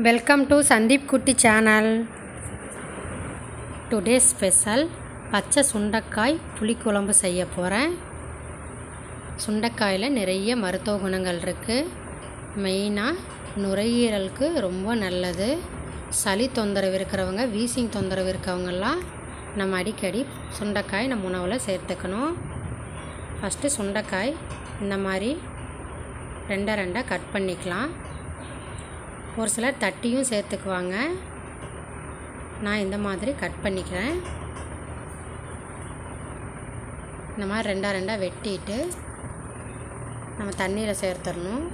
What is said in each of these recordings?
Welcome to Sandeep குட்டி channel today special பச்சை சுண்டைக்காய் புளிக்குழம்பு செய்ய போகிறேன் சுண்டைக்காயில் நிறைய மருத்துவ குணங்கள் இருக்குது மெயினாக நுரையீரலுக்கு ரொம்ப நல்லது சளி தொந்தரவு இருக்கிறவங்க வீசிங் தொந்தரவு இருக்கவங்கெல்லாம் நம்ம அடிக்கடி சுண்டைக்காய் நம்ம உணவில் சேர்த்துக்கணும் ஃபஸ்ட்டு சுண்டைக்காய் இந்த மாதிரி ரெண்டாக ரெண்டாக கட் பண்ணிக்கலாம் ஒரு சிலர் தட்டியும் சேர்த்துக்குவாங்க நான் இந்த மாதிரி கட் பண்ணிக்கிறேன் இந்த மாதிரி ரெண்டாக ரெண்டாக வெட்டிட்டு நம்ம தண்ணியில் சேர்த்துடணும்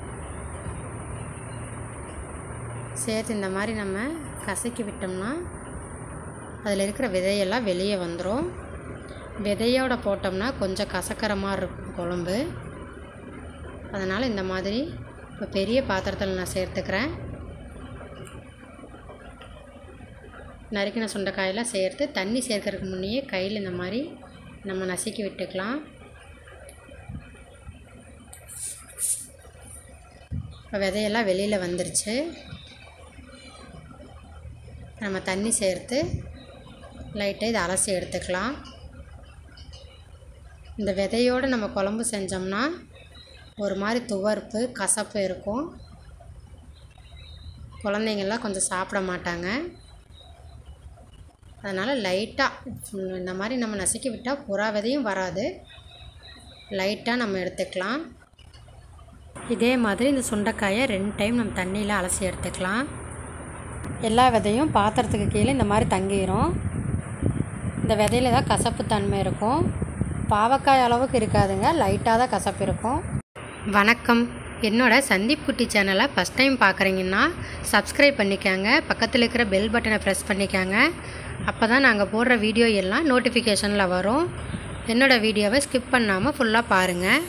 சேர்த்து இந்த மாதிரி நம்ம கசக்கி விட்டோம்னா அதில் இருக்கிற விதையெல்லாம் வெளியே வந்துடும் விதையோட போட்டோம்னா கொஞ்சம் கசக்கிற மாதிரி இருக்கும் குழம்பு அதனால் இந்த மாதிரி இப்போ பெரிய பாத்திரத்தில் நான் சேர்த்துக்கிறேன் நறுக்கின சுண்டைக்காயெல்லாம் சேர்த்து தண்ணி சேர்க்கறதுக்கு முன்னையே கையில் இந்த மாதிரி நம்ம நசுக்கி விட்டுக்கலாம் இப்போ விதையெல்லாம் வெளியில் வந்துருச்சு நம்ம தண்ணி சேர்த்து லைட்டாக இதை அலசி எடுத்துக்கலாம் இந்த விதையோடு நம்ம குழம்பு செஞ்சோம்னா ஒரு மாதிரி துவர்ப்பு கசப்பு இருக்கும் குழந்தைங்கள்லாம் கொஞ்சம் சாப்பிட மாட்டாங்க அதனால் லைட்டாக இந்த மாதிரி நம்ம நசுக்கி விட்டால் புறா விதையும் வராது லைட்டாக நம்ம எடுத்துக்கலாம் இதே மாதிரி இந்த சுண்டைக்காயை ரெண்டு டைம் நம்ம தண்ணியில் அலசி எடுத்துக்கலாம் எல்லா விதையும் பாத்திரத்துக்கு கீழே இந்த மாதிரி தங்கிடும் இந்த விதையில தான் கசப்பு தன்மை இருக்கும் பாவக்காய் அளவுக்கு இருக்காதுங்க லைட்டாக தான் கசப்பு இருக்கும் வணக்கம் என்னோட சந்தீப் குட்டி சேனலை ஃபஸ்ட் டைம் பார்க்குறீங்கன்னா சப்ஸ்கிரைப் பண்ணிக்கோங்க பக்கத்தில் இருக்கிற பெல் பட்டனை ப்ரெஸ் பண்ணிக்கோங்க அப்போ தான் நாங்கள் போடுற வீடியோ எல்லாம் நோட்டிஃபிகேஷனில் வரும் என்னோடய வீடியோவை ஸ்கிப் பண்ணாமல் ஃபுல்லாக பாருங்கள்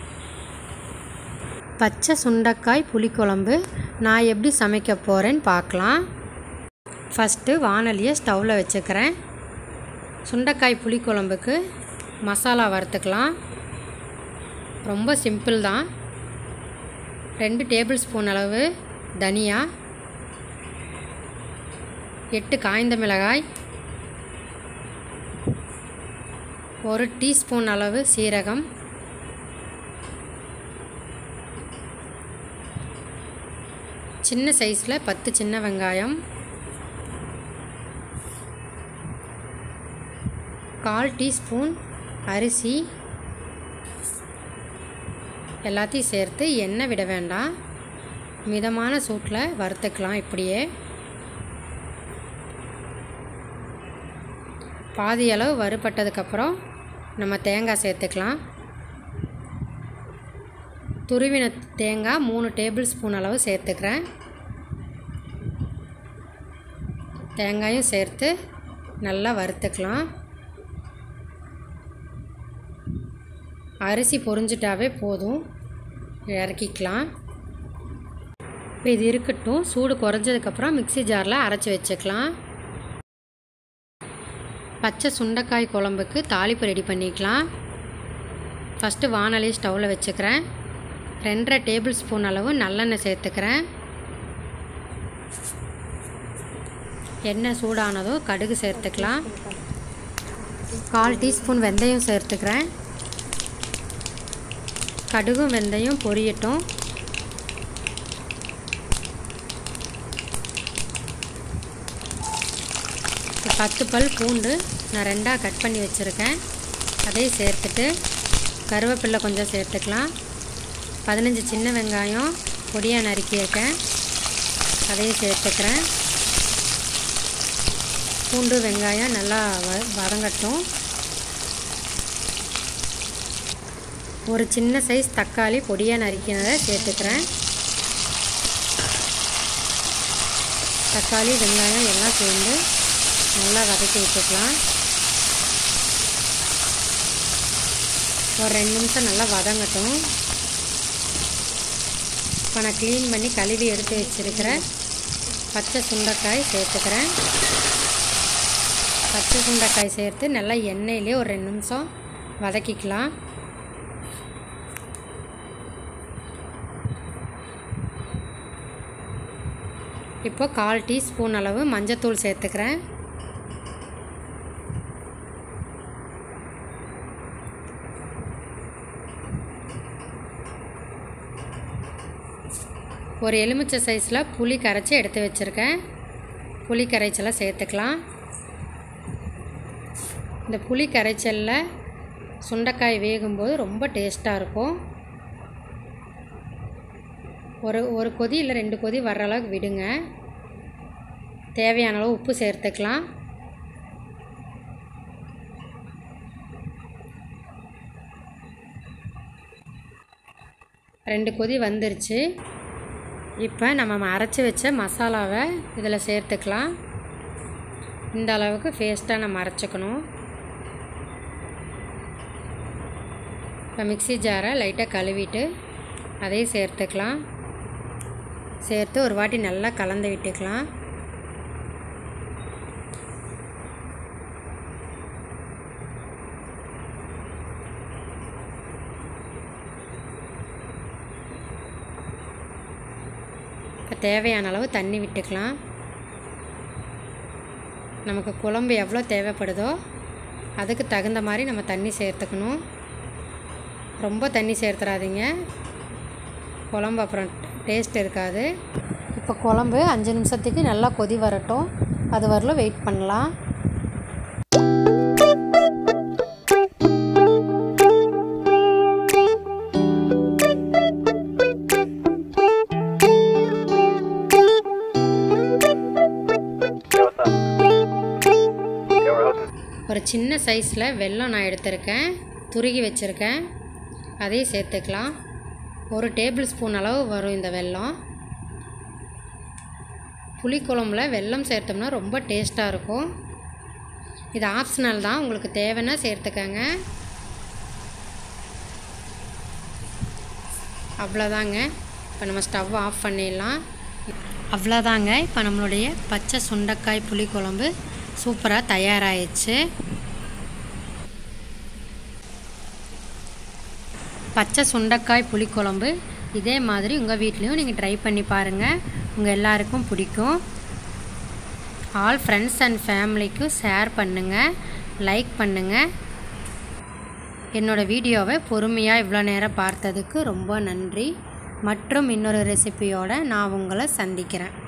பச்சை சுண்டைக்காய் புளிக்குழம்பு நான் எப்படி சமைக்க போகிறேன்னு பார்க்கலாம் ஃபஸ்ட்டு வானலியை ஸ்டவ்வில் வச்சுக்கிறேன் சுண்டைக்காய் புளிக்குழம்புக்கு மசாலா வறுத்துக்கலாம் ரொம்ப சிம்பிள் தான் ரெண்டு டேபிள் ஸ்பூன் அளவு தனியா எட்டு காய்ந்த மிளகாய் ஒரு டீஸ்பூன் அளவு சீரகம் சின்ன சைஸில் பத்து சின்ன வெங்காயம் கால் டீஸ்பூன் அரிசி எல்லாத்தையும் சேர்த்து எண்ணெய் விட வேண்டாம் மிதமான சூட்டில் வறுத்துக்கலாம் இப்படியே பாதி அளவு வறுபட்டதுக்கப்புறம் நம்ம தேங்காய் சேர்த்துக்கலாம் துருவின தேங்காய் மூணு டேபிள் ஸ்பூன் அளவு சேர்த்துக்கிறேன் தேங்காயும் சேர்த்து நல்லா வறுத்துக்கலாம் அரிசி பொரிஞ்சிட்டாவே போதும் இறக்கிக்கலாம் இப்போ இது இருக்கட்டும் சூடு குறைஞ்சதுக்கப்புறம் மிக்சி ஜாரில் அரைச்சி வச்சுக்கலாம் பச்சை சுண்டைக்காய் குழம்புக்கு தாளிப்பு ரெடி பண்ணிக்கலாம் ஃபஸ்ட்டு வானலி ஸ்டவ்வில் வச்சுக்கிறேன் ரெண்டரை டேபிள் ஸ்பூன் அளவு நல்லெண்ணெய் சேர்த்துக்கிறேன் எண்ணெய் சூடானதும் கடுகு சேர்த்துக்கலாம் கால் டீஸ்பூன் வெந்தயம் சேர்த்துக்கிறேன் கடுகும் வெந்தயம் பொரியட்டும் பத்து பல் பூண்டு நான் ரெண்டாக கட் பண்ணி வச்சுருக்கேன் அதையும் சேர்த்துட்டு கருவேப்பில்லை கொஞ்சம் சேர்த்துக்கலாம் பதினஞ்சு சின்ன வெங்காயம் பொடியாக நறுக்கியிருக்கேன் அதையும் சேர்த்துக்கிறேன் பூண்டு வெங்காயம் நல்லா வ வதங்கட்டும் ஒரு சின்ன சைஸ் தக்காளி பொடியாக நறுக்கினதை சேர்த்துக்கிறேன் தக்காளி வெங்காயம் எல்லாம் சேர்ந்து நல்லா வதக்கி விட்டுக்கலாம் ஒரு ரெண்டு நிமிஷம் நல்லா வதங்கட்டும் இப்போ நான் க்ளீன் பண்ணி கழுவி எடுத்து வச்சுருக்கிற பச்சை சுண்டைக்காய் சேர்த்துக்கிறேன் பச்சை சுண்டைக்காய் சேர்த்து நல்லா எண்ணெயிலே ஒரு ரெண்டு நிமிஷம் வதக்கிக்கலாம் இப்போ கால் டீஸ்பூன் அளவு மஞ்சத்தூள் சேர்த்துக்கிறேன் ஒரு எலுமிச்சை சைஸில் புளி கரைச்சி எடுத்து வச்சுருக்கேன் புளி கரைச்சலை சேர்த்துக்கலாம் இந்த புளி கரைச்சலில் சுண்டைக்காய் வேகும்போது ரொம்ப டேஸ்ட்டாக இருக்கும் ஒரு ஒரு கொதி இல்லை ரெண்டு கொதி வர்ற அளவுக்கு விடுங்க தேவையான அளவு உப்பு சேர்த்துக்கலாம் ரெண்டு கொதி வந்துருச்சு இப்போ நம்ம அரைச்சி வச்ச மசாலாவை இதில் சேர்த்துக்கலாம் இந்த அளவுக்கு பேஸ்ட்டாக நம்ம அரைச்சிக்கணும் இப்போ மிக்சி ஜாரை லைட்டாக கழுவிட்டு அதையும் சேர்த்துக்கலாம் சேர்த்து ஒரு வாட்டி நல்லா கலந்து விட்டுக்கலாம் இப்போ தேவையான அளவு தண்ணி விட்டுக்கலாம் நமக்கு குழம்பு எவ்வளோ தேவைப்படுதோ அதுக்கு தகுந்த மாதிரி நம்ம தண்ணி சேர்த்துக்கணும் ரொம்ப தண்ணி சேர்த்துறாதீங்க குழம்பு அப்புறம் டேஸ்ட் இருக்காது இப்போ குழம்பு அஞ்சு நிமிஷத்துக்கு நல்லா கொதி வரட்டும் அது வரலும் வெயிட் பண்ணலாம் Yeah, what's up? Yeah, we're hosting. ஒரு சின்ன சைஸில் வெல்லம் நான் எடுத்திருக்கேன் துருகி வச்சுருக்கேன் அதையும் சேர்த்துக்கலாம் ஒரு டேபிள் ஸ்பூன் அளவு வரும் இந்த வெல்லம் புளிக்குழம்புல வெல்லம் சேர்த்தோம்னா ரொம்ப டேஸ்ட்டாக இருக்கும் இது ஆப்ஷனல் தான் உங்களுக்கு தேவைன்னா சேர்த்துக்கங்க அவ்வளோதாங்க இப்போ நம்ம ஸ்டவ் ஆஃப் பண்ணிடலாம் அவ்வளோதாங்க இப்போ நம்மளுடைய பச்சை சுண்டைக்காய் புளிக்குழம்பு சூப்பராக தயாராகிடுச்சு பச்சை சுண்டைக்காய் புளிக்குழம்பு இதே மாதிரி உங்கள் வீட்லேயும் நீங்கள் ட்ரை பண்ணி பாருங்கள் உங்கள் எல்லாருக்கும் பிடிக்கும் ஆல் ஃப்ரெண்ட்ஸ் அண்ட் ஃபேமிலிக்கும் ஷேர் பண்ணுங்கள் லைக் பண்ணுங்கள் என்னோடய வீடியோவை பொறுமையாக இவ்வளோ நேரம் பார்த்ததுக்கு ரொம்ப நன்றி மற்றும் இன்னொரு ரெசிபியோடு நான் உங்களை சந்திக்கிறேன்